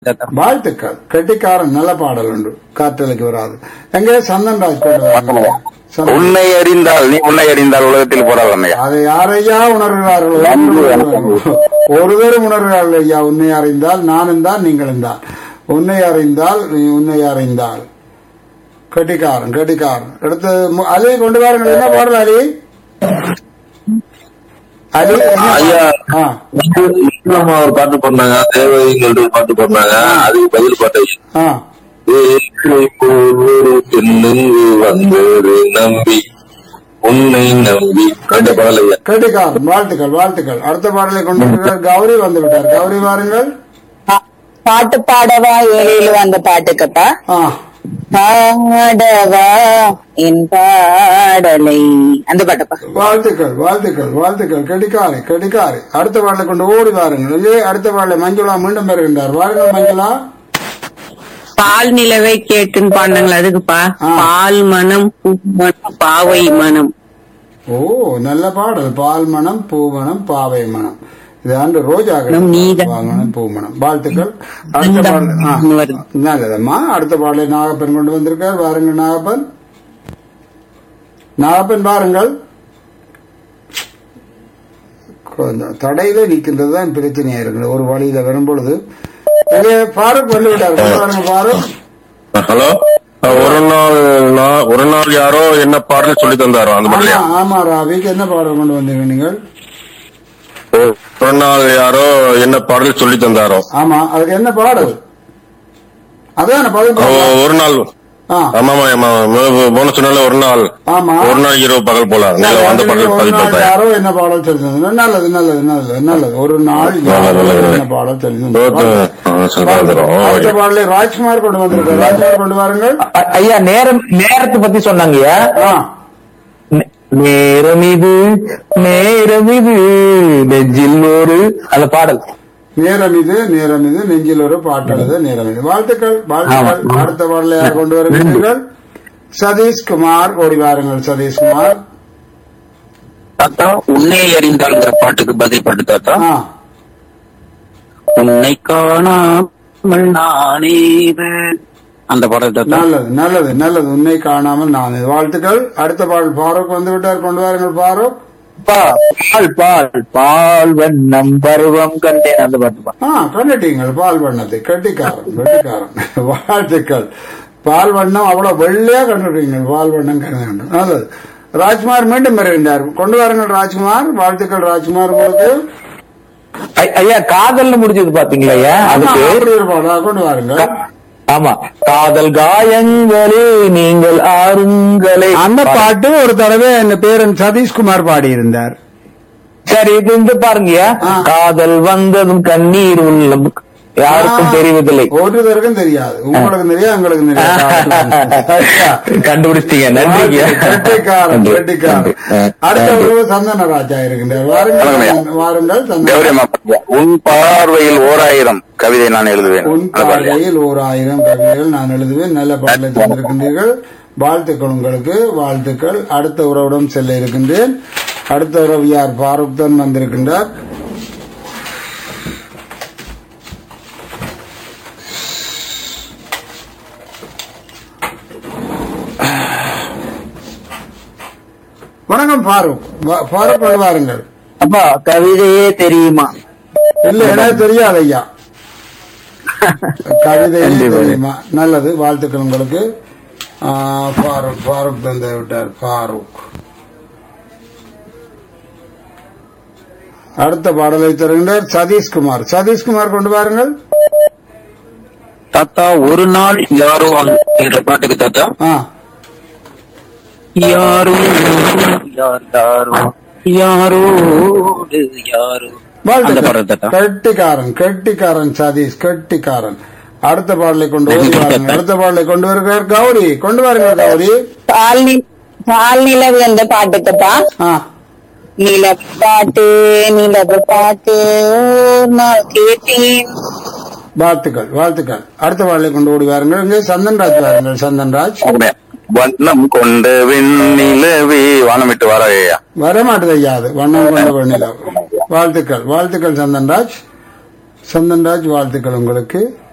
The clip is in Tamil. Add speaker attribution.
Speaker 1: தாத்தா
Speaker 2: வாழ்த்துக்கள் கெட்டிக்காரன் நல்ல பாடல் உண்டு காற்றலைக்கு வராது எங்கே சந்தன்ராஜ் கொண்டு வாருங்கள். சந்தன்.
Speaker 3: உன்னை அறிந்தால் நீ உன்னை அறிந்தால் உலகத்தில் போராடலாம் ஐயா
Speaker 2: அதை யாரையா உணர்கிறார்கள் ஒருவரும் உணர்கிறார்கள் ஐயா உன்னை அறிந்தால் நானும் தான் நீங்களும் தான் உன்னை அறிந்தால் நீ உன்னை அறிந்தால் கெட்டிக்காரன் கெட்டிக்காரன் அடுத்து மு- அலி கொண்டு வாருங்கள் என்ன பாடல் அலி அலி என்ன
Speaker 4: ஐயா
Speaker 2: ஆ,
Speaker 4: அம்மா ஒரு பாட்டு பண்ணாங்க தேவதைங்கள்ட்ட ஒரு பாட்டு பண்ணாங்க அதுக்கு பதில் பாட்டு
Speaker 2: ஆ.
Speaker 4: வேலை போல் ஒரு பெண்ணுங்கு வந்தது நம்பி உன்னை நம்பி அந்த பாடல் ஐயா
Speaker 2: கெட்டிக்காரன் வாழ்த்துக்கள் வாழ்த்துக்கள் அடுத்த பாடலை கொண்டு வருகிறார் கௌரி வந்து விட்டார் கௌரி வாருங்கள்
Speaker 5: பா- பாட்டு பாடவா ஏழையில வந்த பாட்டுக்கப்பா
Speaker 2: ஆ
Speaker 5: பாடவா என் பாடலை அந்த பாட்டப்பா
Speaker 2: வாழ்த்துக்கள் வாழ்த்துக்கள் வாழ்த்துக்கள் கெடிக்காரி கெடிக்காரி அடுத்த பாடலை கொண்டு ஓடி வாருங்கள் இங்கே அடுத்த பாடலை மஞ்சுளா மீண்டும் வருகின்றார் வாருங்கள் மஞ்சுளா
Speaker 6: பால் நிலவை கேட்டுன்னு பாடினாங்களா அதுக்குப்பா
Speaker 2: ஆ.
Speaker 6: பால் மனம் பூ மனம் பாவை மனம்
Speaker 2: ஓ நல்ல பாடல் பால் மனம் பூ மனம் பாவை மனம் இது ஆண்டு ரோஜா
Speaker 6: நம் நீதான்.
Speaker 2: வாங்கணும் பூ மனம் வாழ்த்துக்கள் அடுத்த பாடல் ஆ,
Speaker 6: நீதான் வருது.
Speaker 2: நல்லதம்மா அடுத்த பாடலை நாகப்பன் கொண்டு வந்திருக்கார் வாருங்கள் நாகப்பன் நாகப்பன் வாருங்கள் கொஞ்சம் தடையில நிற்கின்றது தான் பிரச்சனையா இருக்குது ஒரு வழியில வரும்பொழுது இங்கே ஃபாரூக் வந்து விட்டார் கொண்டு வாருங்க ஃபாரூக்
Speaker 4: ஹலோ ஒரு நாள் நான் ஒரு நாள் யாரோ என்ன பாடல் சொல்லி தந்தாரோ அந்த
Speaker 2: ஆமா
Speaker 4: மாதிரியா
Speaker 2: ஆமா ராவிக்கு என்ன பாடல் கொண்டு வந்தீங்க நீங்கள்
Speaker 4: ஒரு நாள் யாரோ என்ன பாடல் சொல்லி தந்தாரோ
Speaker 2: ஆமா அதுக்கு என்ன பாடல் அதான் பதில்
Speaker 4: ஓ,
Speaker 2: பாடல்.
Speaker 4: ஒரு நாள்
Speaker 2: ஆ,
Speaker 4: ஆமாமா ஆமா போன சொன்னால ஒரு நாள்
Speaker 2: ஆமா
Speaker 4: ஒரு நாள் இரவு பகல் போல
Speaker 2: சரி,
Speaker 4: அந்த
Speaker 2: அதுக்கு
Speaker 4: பாடல்
Speaker 2: ஒரு
Speaker 4: பதில்
Speaker 2: நாள்
Speaker 4: தந்தார்
Speaker 2: யாரோ என்ன பாடல் சொல்லிருந்தது நல்லது நல்லது நல்லது நல்லது ஒரு நாள் யாரோ
Speaker 4: நல்லது.
Speaker 2: என்ன பாடல்
Speaker 4: ஓகே.
Speaker 2: சொல்லியிருந்தது
Speaker 4: ஆ, சரி, வந்துரும்.
Speaker 2: அடுத்த பாடலை ராஜ்குமார் கொண்டு வந்திருக்கார் ராஜ்குமார் கொண்டு வாருங்கள்
Speaker 1: அ- ஐயா நேரம் நேரத்தை பத்தி சொன்னாங்கய்யா
Speaker 2: ஆ,
Speaker 1: நே- நேரம் இது நேரம் இது நெஞ்சில் ஒரு அந்த பாடல்
Speaker 2: நேரம் இது நேரம் இது நெஞ்சில் ஒரு பாட்டெழுத நேரம் இது வாழ்த்துக்கள் வாழ்த்துக்கள்
Speaker 1: ஆமா.
Speaker 2: அடுத்த பாடலை யார் கொண்டு வருகிறீர்கள் சதீஷ்குமார் ஓடி வாருங்கள் சதீஷ்குமார்
Speaker 3: தாத்தா உன்னை அறிந்தால்ங்கிற பாட்டுக்கு பதில் பாட்டு தாத்தா
Speaker 2: ஆ
Speaker 3: உன்னை காணாமல் நானே அந்த பாடல் தாத்தா
Speaker 2: நல்லது நல்லது நல்லது உன்னை காணாமல் நான் இது. வாழ்த்துக்கள் அடுத்த பாடல் ஃபாரூக் வந்து விட்டார் கொண்டு வாருங்கள் ஃபாரூக்
Speaker 1: பா- பால் பால் பால் வண்ணம் பருவம் கண்டேன் அந்த பாட்டு பா.
Speaker 2: ஆ கண்டுட்டீங்கள் பால் வண்ணத்தை கட்டிக்காரன் கட்டிக்காரன் வாழ்த்துக்கள் பால் வண்ணம் அவ்வளவு வெள்ளையா கண்டுட்டீங்கள் பால் வண்ணம் கண்டு நல்லது ராஜ்குமார் மீண்டும் வருகின்றார் கொண்டு வாருங்கள் ராஜ்குமார் வாழ்த்துக்கள் ராஜ்குமார் உங்களுக்கு
Speaker 1: ஐ- ஐயா காதல்னு முடிஞ்சது பாத்தீங்களா ஐயா
Speaker 2: ஆமா,
Speaker 1: அதுக்கு
Speaker 2: அப்படி ஒரு பாடல் கொண்டு வாருங்கள்
Speaker 1: கா- ஆமா காதல் காயங்களே நீங்கள் ஆறுங்களே
Speaker 2: அந்த பாட்டு ஒரு தடவை என் பேரன் சதீஷ்குமார் பாடியிருந்தார்
Speaker 1: சரி இது இந்த பாருங்கய்யா
Speaker 2: ஆ.
Speaker 1: காதல் வந்ததும் கண்ணீர் உள்ளம் யாருக்கும் தெரிவதில்லை
Speaker 2: ஒருத்தருக்கும் தெரியாது உங்களுக்கும் தெரியாது எங்களுக்கும் தெரியாது
Speaker 1: கண்டுபிடிச்சிட்டீங்க நன்றிங்க
Speaker 2: கெட்டிக்காரன்
Speaker 1: நன்றி,
Speaker 2: கெட்டிக்காரன்
Speaker 1: நன்றி. ஆ,
Speaker 2: அடுத்த
Speaker 1: நன்றி.
Speaker 2: ஒரு சந்தன ராஜா இருக்கின்றார் வாருங்கள் வாருங்கள் சந்தன
Speaker 3: கௌரி அம்மா பாட்டு. உன் பார்வையில் ஓர் ஆயிரம் கவிதை நான் எழுதுவேன்
Speaker 2: உன்
Speaker 3: அந்த பாடல்.
Speaker 2: பார்வையில் ஓர் ஆயிரம் கவிதைகள் நான் எழுதுவேன் நல்ல பாடலை தந்திருக்கின்றீர்கள் வாழ்த்துக்கள் உங்களுக்கு வாழ்த்துக்கள் அடுத்த உறவிடம் செல்ல இருக்கின்றேன் அடுத்த உறவு யார் ஃபாரூக் தான் வந்திருக்கின்றார் வணக்கம் ஃபாரூக் வா- ஃபாரூக் கொண்டு வாருங்கள்
Speaker 1: அப்பா கவிதையே தெரியுமா
Speaker 2: இல்ல எனக்கு தெரியாது ஐயா கவிதை
Speaker 1: நன்றி, நன்றி.
Speaker 2: தெரியுமா நல்லது வாழ்த்துக்கள் உங்களுக்கு ஆ, ஃபாரூக் ஃபாரூக் தந்து விட்டார் ஃபாரூக் அடுத்த பாடலை தருகின்றார் சதீஷ்குமார் சதீஷ்குமார் கொண்டு வாருங்கள்
Speaker 3: தாத்தா ஒரு நாள் யாரோ என்ற பாட்டுக்கு தாத்தா
Speaker 2: ஆ
Speaker 3: யாரோ யார் யாரோ யாரோடு யாரோ அந்த பாடல்
Speaker 2: வாழ்த்துக்கள்
Speaker 3: தாத்தா
Speaker 2: கெட்டிக்காரன் கெட்டிக்காரன் சதீஷ் கெட்டிக்காரன் அடுத்த பாடலை கொண்டு ஓடி வாருங்கள் அடுத்த பாடலை கொண்டு வருகிறார் கௌரி கொண்டு வாருங்கள் கௌரி
Speaker 5: பால் நி- பால் நிலவு அந்த பாட்டுக்கப்பா
Speaker 2: ஆ
Speaker 5: நிலவு பாட்டு நிலவு பாட்டு ஒரு நாள் கேட்டேன்
Speaker 2: வாழ்த்துக்கள் வாழ்த்துக்கள் அடுத்த பாடலை கொண்டு ஓடி வாருங்கள் இங்கே சந்தன்ராஜ் வாருங்கள் சந்தன்ராஜ்
Speaker 3: அப்படியே. வண்ணம் கொண்ட வெண்ணிலவே வானமிட்டு வாராயா
Speaker 2: வரமாட்டது ஐயா அது வண்ணம் கொண்ட வெண்ணிலா வாழ்த்துக்கள் வாழ்த்துக்கள் சந்தன்ராஜ் சந்தன்ராஜ் வாழ்த்துக்கள் உங்களுக்கு